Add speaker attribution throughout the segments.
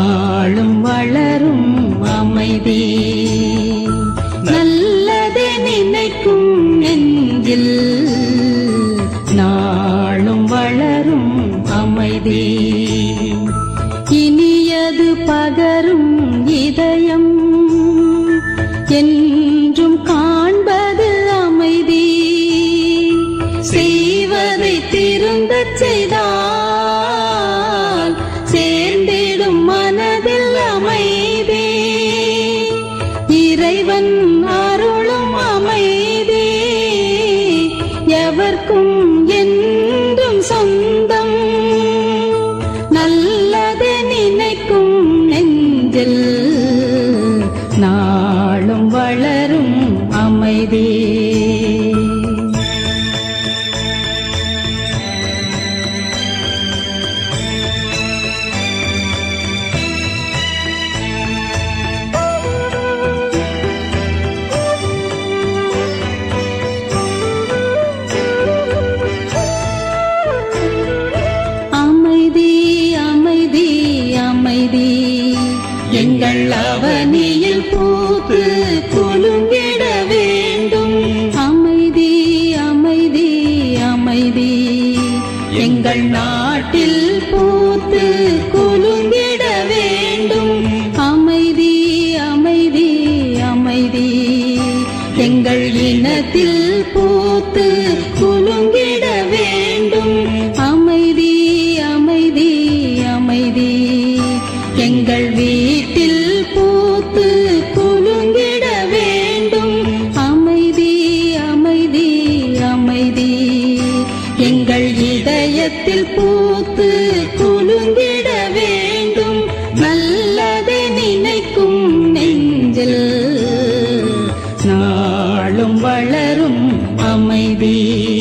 Speaker 1: நாளும் வளரும் அமைதி நல்லதே நினைக்கும் நெஞ்சில் நாளும் வளரும் அமைதி இனியது பகரும் இதயம் என்றும் காண்பது அமைதி செய்வதை திருந்தச் செய்தால் சேர்ந்திடும் மனதில் அமைதி இறைவன் அருளும் அமைதி எவர்க்கும் என்றும் சொந்தம் நல்லதை நினைக்கும் நெஞ்சில் நாளும் வளரும் அமைதி அமைதி அமைதி அமைதி எங்கள் அவனியில் பூத்து குலுங்கிட வேண்டும் அமைதி அமைதி அமைதி எங்கள் நாட்டில் பூத்து குலுங்கிட வேண்டும் அமைதி அமைதி அமைதி எங்கள் இனத்தில் பூத்து குலுங்கிட வேண்டும் அமைதி அமைதி அமைதி எங்கள் வீட்டில் பூத்து குலுங்கிட வேண்டும் அமைதி அமைதி அமைதி எங்கள் இதயத்தில் பூத்து குலுங்கிட வேண்டும் நல்லதை நினைக்கும் நெஞ்சில் நாளும் வளரும் அமைதி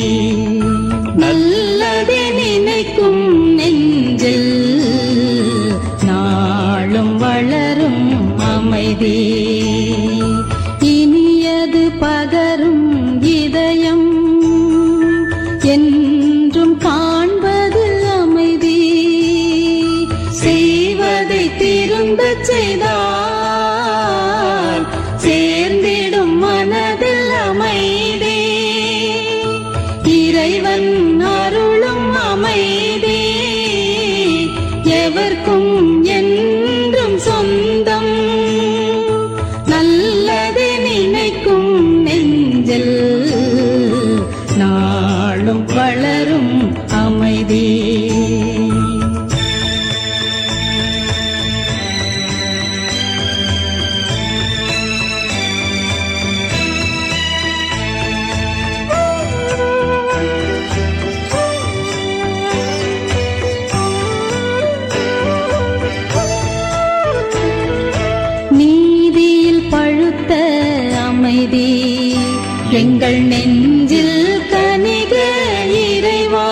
Speaker 1: நல்லதை நினைக்கும் நெஞ்சில் நாளும் வளரும் அமைதி இனியது பகரும் இதயம் என்றும் காண்பது அமைதி செய்வதை திருந்தச் செய்தால் சேர்ந்திடும் மனதில் அமைதி இறைவன் அருளும் அமைதி எவர்க்கும் என்றும் சொந்தம் நல்லதை நினைக்கும் நெஞ்சில் நாளும் வளரும் அமைதி நீதியில் பழுத்த அமைதி எங்கள் நெஞ்சில் கனிக இறைவா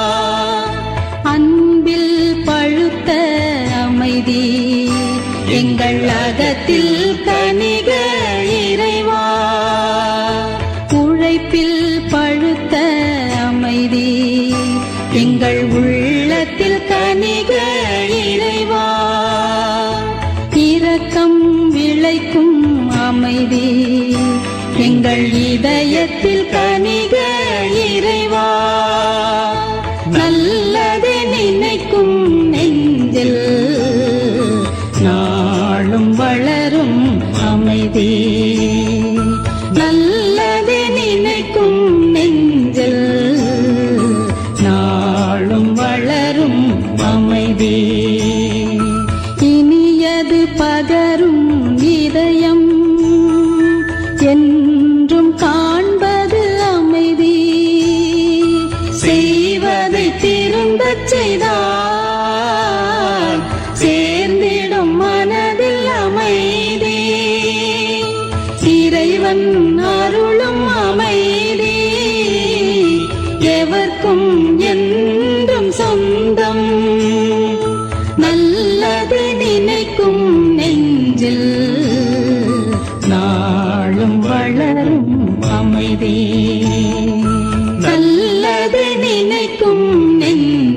Speaker 1: அன்பில் பழுத்த அமைதி எங்கள் அகத்தில் கனிக இறைவா உழைப்பில் பழுத்த அமைதி எங்கள் உள்ளத்தில் கனிக இறைவா இரக்கம் விளைக்கும் அமைதி எங்கள் இதயத்தில் கனிக இறைவா நல்லதை நினைக்கும் நெஞ்சில் நாளும் வளரும் அமைதி நல்லதை நினைக்கும் நெஞ்சில் நாளும் வளரும் அமைதி இனியது பகரும் இதயம் என்றும் காண்பது அமைதி செய்வதை திருந்தச் செய்தால் சேர்ந்திடும் மனதில் அமைதி இறைவன் அருளும் அமைதி எவர்க்கும் என்றும் சொந்தம் நல்லது நினைக்கும் நெஞ்சில் நாளும் வளரும் அமைதி நல்லது நினைக்கும் நெஞ்சில்